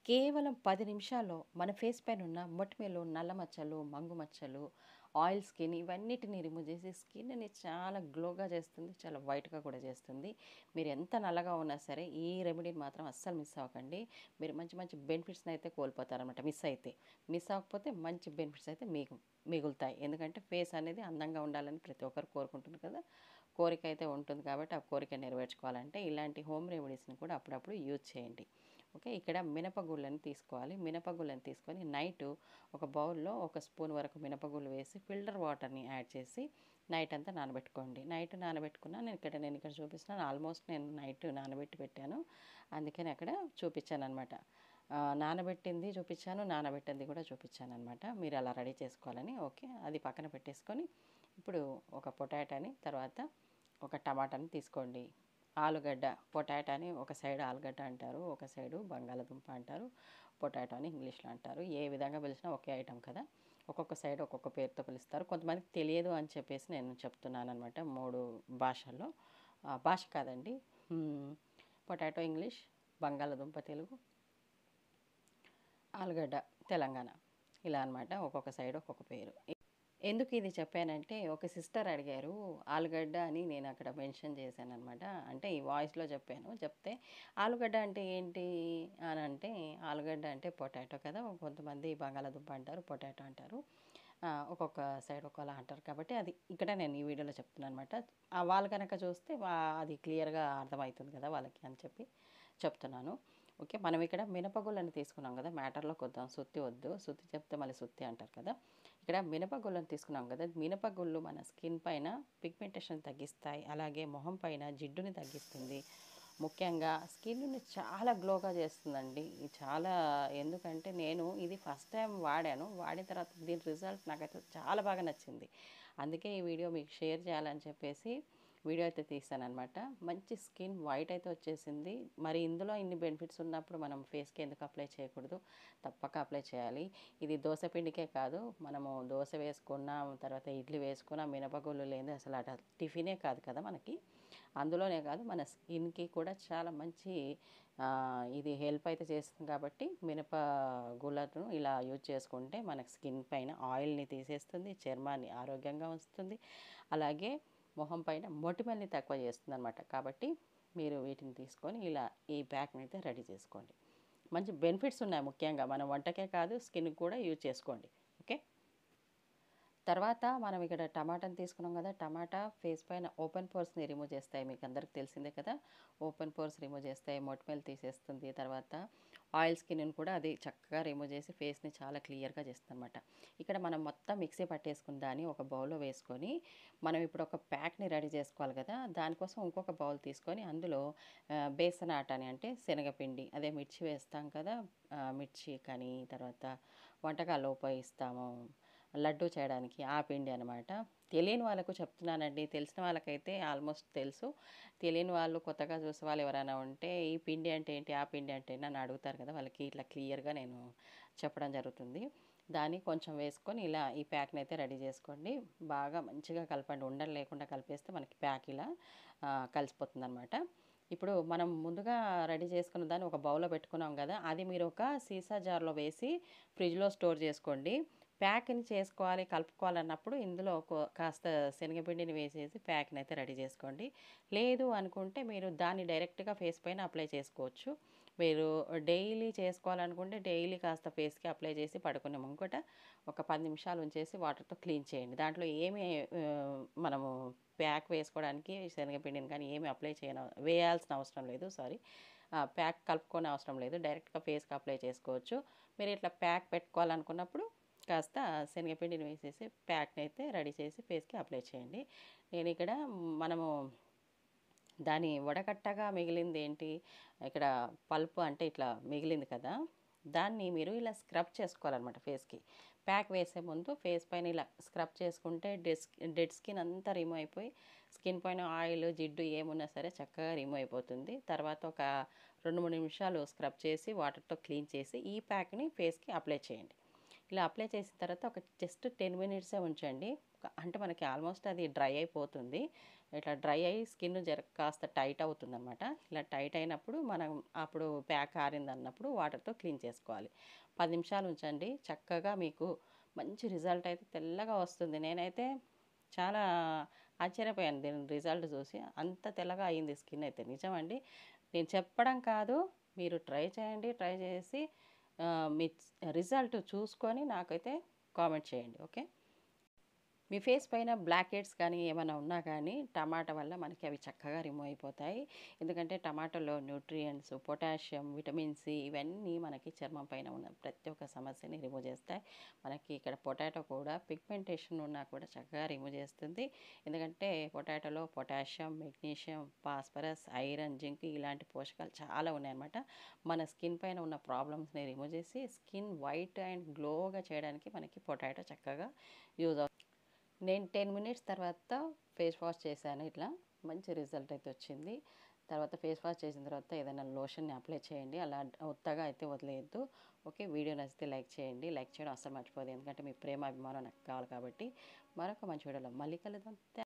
కేవలం పది నిమిషాల్లో మన ఫేస్ పైన ఉన్న మొటిమలు నల్ల మచ్చలు మంగు మచ్చలు ఆయిల్ స్కిన్ ఇవన్నిటిని రిమూవ్ చేసి స్కిన్ని చాలా గ్లోగా చేస్తుంది చాలా వైట్గా కూడా చేస్తుంది మీరు ఎంత నల్లగా ఉన్నా సరే ఈ రెమెడీని మాత్రం అస్సలు మిస్ అవ్వకండి మీరు మంచి మంచి బెనిఫిట్స్ని అయితే కోల్పోతారనమాట మిస్ అయితే మిస్ అవ్వకపోతే మంచి బెనిఫిట్స్ అయితే మీకు మిగులుతాయి ఎందుకంటే ఫేస్ అనేది అందంగా ఉండాలని ప్రతి ఒక్కరు కోరుకుంటుంది కదా కోరిక అయితే ఉంటుంది కాబట్టి ఆ కోరిక నెరవేర్చుకోవాలంటే ఇలాంటి హోమ్ రెమెడీస్ని కూడా అప్పుడప్పుడు యూజ్ చేయండి ఓకే ఇక్కడ మినపగుళ్ళని తీసుకోవాలి మినపగుళ్ళని తీసుకొని నైట్ ఒక బౌల్లో ఒక స్పూన్ వరకు మినపగుళ్ళు వేసి ఫిల్టర్ వాటర్ని యాడ్ చేసి నైట్ అంతా నానబెట్టుకోండి నైట్ నానబెట్టుకున్నా నేను ఇక్కడ నేను ఇక్కడ చూపిస్తున్నాను ఆల్మోస్ట్ నేను నైట్ నానబెట్టి పెట్టాను అందుకని అక్కడ చూపించాను అనమాట నానబెట్టింది చూపించాను నానబెట్టింది కూడా చూపించాను అనమాట మీరు అలా రెడీ చేసుకోవాలని ఓకే అది పక్కన పెట్టేసుకొని ఇప్పుడు ఒక పొటాటాని తర్వాత ఒక టమాటాని తీసుకోండి ఆలుగడ్డ పొటాటో అని ఒక సైడ్ ఆలుగడ్డ అంటారు ఒక సైడు బంగాళదుంప అంటారు పొటాటో అని ఇంగ్లీష్లో అంటారు ఏ విధంగా పిలిచినా ఒకే ఐటమ్ కదా ఒక్కొక్క సైడ్ ఒక్కొక్క పేరుతో పిలుస్తారు కొంతమందికి తెలియదు అని చెప్పేసి నేను చెప్తున్నాను అనమాట మూడు భాషల్లో ఆ, భాష కాదండి మ్మ్, పొటాటో ఇంగ్లీష్ బంగాళదుంప తెలుగు ఆలుగడ్డ తెలంగాణ ఇలా అన్నమాట ఒక్కొక్క సైడ్ ఒక్కొక్క పేరు ఎందుకు ఇది చెప్పానంటే ఒక సిస్టర్ అడిగారు ఆలుగడ్డ అని నేను అక్కడ మెన్షన్ చేశాను అనమాట అంటే ఈ వాయిస్లో చెప్పాను చెప్తే ఆలుగడ్డ అంటే ఏంటి అని అంటే ఆలుగడ్డ అంటే పొటాటో కదా కొంతమంది బంగాళాదుంప అంటారు పొటాటో అంటారు ఆ, ఒక్కొక్క సైడ్ ఒక్కోలా అంటారు కాబట్టి అది ఇక్కడ నేను ఈ వీడియోలో చెప్తున్నాను అనమాట వాళ్ళు కనుక చూస్తే వా- అది క్లియర్గా అర్థమవుతుంది కదా వాళ్ళకి అని చెప్పి చెప్తున్నాను ఓకే మనం ఇక్కడ మినపగుళ్ళని తీసుకున్నాం కదా మ్యాటర్లోకి వద్దాం సుత్తి వద్దు సుత్తి చెప్తే మళ్ళీ సుత్తి అంటారు కదా ఇక్కడ మినపగుళ్ళని తీసుకున్నాం కదా మినపగుళ్ళు మన స్కిన్ పైన పిగ్మెంటేషన్ తగ్గిస్తాయి అలాగే మొహం పైన జిడ్డుని తగ్గిస్తుంది ముఖ్యంగా స్కిన్ని చాలా గ్లోగా చేస్తుందండి ఇది చాలా ఎందుకంటే నేను ఇది ఫస్ట్ టైం వాడాను వాడిన తర్వాత దీని రిజల్ట్ నాకైతే చాలా బాగా నచ్చింది అందుకే ఈ వీడియో మీకు షేర్ చేయాలని చెప్పేసి వీడియో అయితే తీసాను అనమాట మంచి స్కిన్ వైట్ అయితే వచ్చేసింది మరి ఇందులో ఇన్ని బెనిఫిట్స్ ఉన్నప్పుడు మనం ఫేస్కి ఎందుకు అప్లై చేయకూడదు తప్పక అప్లై చేయాలి ఇది దోశ పిండికే కాదు మనము దోశ వేసుకున్నా తర్వాత ఇడ్లీ వేసుకున్నా మినపగుళ్ళు లేదు అసలు అట టిఫినే కాదు కదా మనకి అందులోనే కాదు మన స్కిన్కి కూడా చాలా మంచి ఆ, ఇది హెల్ప్ అయితే చేస్తుంది కాబట్టి మినప గుళ్ళను ఇలా యూజ్ చేసుకుంటే మన స్కిన్ పైన ఆయిల్ని తీసేస్తుంది చర్మాన్ని ఆరోగ్యంగా ఉంచుతుంది అలాగే మొహం పైన మొటిమల్ని తక్కువ చేస్తుంది అనమాట కాబట్టి మీరు వీటిని తీసుకొని ఇలా ఈ ప్యాక్ని అయితే రెడీ చేసుకోండి మంచి బెనిఫిట్స్ ఉన్నాయి ముఖ్యంగా మనం వంటకే కాదు స్కిన్కి కూడా యూజ్ చేసుకోండి ఓకే తర్వాత మనం ఇక్కడ టమాటాని తీసుకున్నాం కదా టమాటా ఫేస్ పైన ఓపెన్ పోర్స్ని రిమూవ్ చేస్తాయి మీకు అందరికి తెలిసిందే కదా ఓపెన్ పోర్స్ రిమూవ్ చేస్తాయి మొటిమలు తీసేస్తుంది తర్వాత ఆయిల్ స్కిన్ కూడా అది చక్కగా రిమూవ్ చేసి ఫేస్ని చాలా క్లియర్గా చేస్తుంది అనమాట ఇక్కడ మనం మొత్తం మిక్సీ పట్టేసుకున్న దాన్ని ఒక బౌల్లో వేసుకొని మనం ఇప్పుడు ఒక ప్యాక్ని రెడీ చేసుకోవాలి కదా దానికోసం ఇంకొక బౌల్ తీసుకొని అందులో ఆ, బేసన్ ఆట అని అంటే శనగపిండి అదే మిర్చి వేస్తాం కదా ఆ, మిర్చి కానీ తర్వాత వంటకాల్లో ఉపయోగిస్తాము లడ్డు చేయడానికి ఆ పిండి అనమాట తెలియని వాళ్ళకు చెప్తున్నానండి తెలిసిన వాళ్ళకైతే ఆల్మోస్ట్ తెలుసు తెలియని వాళ్ళు కొత్తగా చూసే వాళ్ళు ఎవరైనా ఉంటే ఈ పిండి అంటే ఏంటి ఆ పిండి అంటే ఏంటి అని అడుగుతారు కదా వాళ్ళకి ఇట్లా క్లియర్గా నేను చెప్పడం జరుగుతుంది దాన్ని కొంచెం వేసుకొని ఇలా ఈ ప్యాక్ని అయితే రెడీ చేసుకోండి బాగా మంచిగా కలపండి ఉండలు లేకుండా కలిపేస్తే మనకి ప్యాక్ ఇలా కలిసిపోతుంది అనమాట ఇప్పుడు మనం ముందుగా రెడీ చేసుకున్న దాన్ని ఒక బౌల్లో పెట్టుకున్నాం కదా అది మీరు ఒక సీసా జార్లో వేసి ఫ్రిడ్జ్లో స్టోర్ చేసుకోండి ప్యాక్ని చేసుకోవాలి కలుపుకోవాలన్నప్పుడు ఇందులో ఒక కాస్త శనగపిండిని వేసేసి ప్యాక్ని అయితే రెడీ చేసుకోండి లేదు అనుకుంటే మీరు దాన్ని డైరెక్ట్గా ఫేస్ పైన అప్లై చేసుకోవచ్చు మీరు డైలీ చేసుకోవాలనుకుంటే డైలీ కాస్త ఫేస్కి అప్లై చేసి పడుకునే ముంగట ఒక పది నిమిషాలు ఉంచేసి వాటర్తో క్లీన్ చేయండి దాంట్లో ఏమి ఆ, మనము ప్యాక్ వేసుకోవడానికి శనగపిండిని కానీ ఏమి అప్లై చేయన వేయాల్సిన అవసరం లేదు సారీ ప్యాక్ కలుపుకోని అవసరం లేదు డైరెక్ట్గా ఫేస్కి అప్లై చేసుకోవచ్చు మీరు ఇట్లా ప్యాక్ పెట్టుకోవాలనుకున్నప్పుడు కాస్త శనగపిండిని వేసేసి ప్యాక్ని అయితే రెడీ చేసి ఫేస్కి అప్లై చేయండి నేను ఇక్కడ మనము దాని వడకట్టగా మిగిలింది ఏంటి ఇక్కడ పల్పు అంటే ఇట్లా మిగిలింది కదా దాన్ని మీరు ఇలా స్క్రబ్ చేసుకోవాలన్నమాట ఫేస్కి ప్యాక్ వేసే ముందు ఫేస్ పైన ఇలా స్క్రబ్ చేసుకుంటే డెడ్ డెడ్ స్కిన్ అంతా రిమూవ్ అయిపోయి స్కిన్ పైన ఆయిల్ జిడ్డు ఏమున్నా సరే చక్కగా రిమూవ్ అయిపోతుంది తర్వాత ఒక రెండు మూడు నిమిషాలు స్క్రబ్ చేసి వాటర్తో క్లీన్ చేసి ఈ ప్యాక్ని ఫేస్కి అప్లై చేయండి ఇలా అప్లై చేసిన తర్వాత ఒక జస్ట్ టెన్ మినిట్సే ఉంచండి ఒక- అంటే మనకి ఆల్మోస్ట్ అది డ్రై అయిపోతుంది ఇట్లా డ్రై అయ్యి స్కిన్ జర కాస్త టైట్ అవుతుంది అనమాట ఇలా టైట్ అయినప్పుడు మనం అప్పుడు ప్యాక్ ఆరింది అన్నప్పుడు వాటర్తో క్లీన్ చేసుకోవాలి పది నిమిషాలు ఉంచండి చక్కగా మీకు మంచి రిజల్ట్ అయితే తెల్లగా వస్తుంది నేనైతే చాలా ఆశ్చర్యపోయాను దీని రిజల్ట్ చూసి అంత తెల్లగా అయింది స్కిన్ అయితే నిజమండి నేను చెప్పడం కాదు మీరు ట్రై చేయండి ట్రై చేసి ఆ, మీ రిజల్ట్ చూసుకొని నాకైతే కామెంట్ చేయండి ఓకే మీ ఫేస్ పైన బ్లాక్ హెడ్స్ కానీ ఏమైనా ఉన్నా కానీ టమాటా వల్ల మనకి అవి చక్కగా రిమూవ్ అయిపోతాయి ఎందుకంటే టమాటాలో న్యూట్రియంట్స్ పొటాషియం విటమిన్ సి ఇవన్నీ మనకి చర్మం పైన ఉన్న ప్రతి ఒక్క సమస్యని రిమూవ్ చేస్తాయి మనకి ఇక్కడ పొటాటో కూడా పిగ్మెంటేషన్ ఉన్నా కూడా చక్కగా రిమూవ్ చేస్తుంది ఎందుకంటే పొటాటోలో potassium magnesium phosphorus iron zinc ఇలాంటి పోషకాలు చాలా ఉన్నాయన్నమాట మన స్కిన్ పైన ఉన్న ప్రాబ్లమ్స్ని రిమూవ్ చేసి స్కిన్ వైట్ అండ్ గ్లోగా చేయడానికి మనకి పొటాటో చక్కగా యూజ్ అవుతుంది నేను టెన్ మినిట్స్ తర్వాత ఫేస్ వాష్ చేశాను ఇట్లా మంచి రిజల్ట్ అయితే వచ్చింది తర్వాత ఫేస్ వాష్ చేసిన తర్వాత ఏదైనా లోషన్ని అప్లై చేయండి అలా ఉత్తగా అయితే వదిలేయద్దు ఓకే వీడియో నచ్చితే లైక్ చేయండి లైక్ చేయడం అస్సలు మర్చిపోదు ఎందుకంటే మీ ప్రేమ అభిమానం నాకు కావాలి కాబట్టి మరొక మంచి వీడియోలో మళ్ళీ కలుద్దాం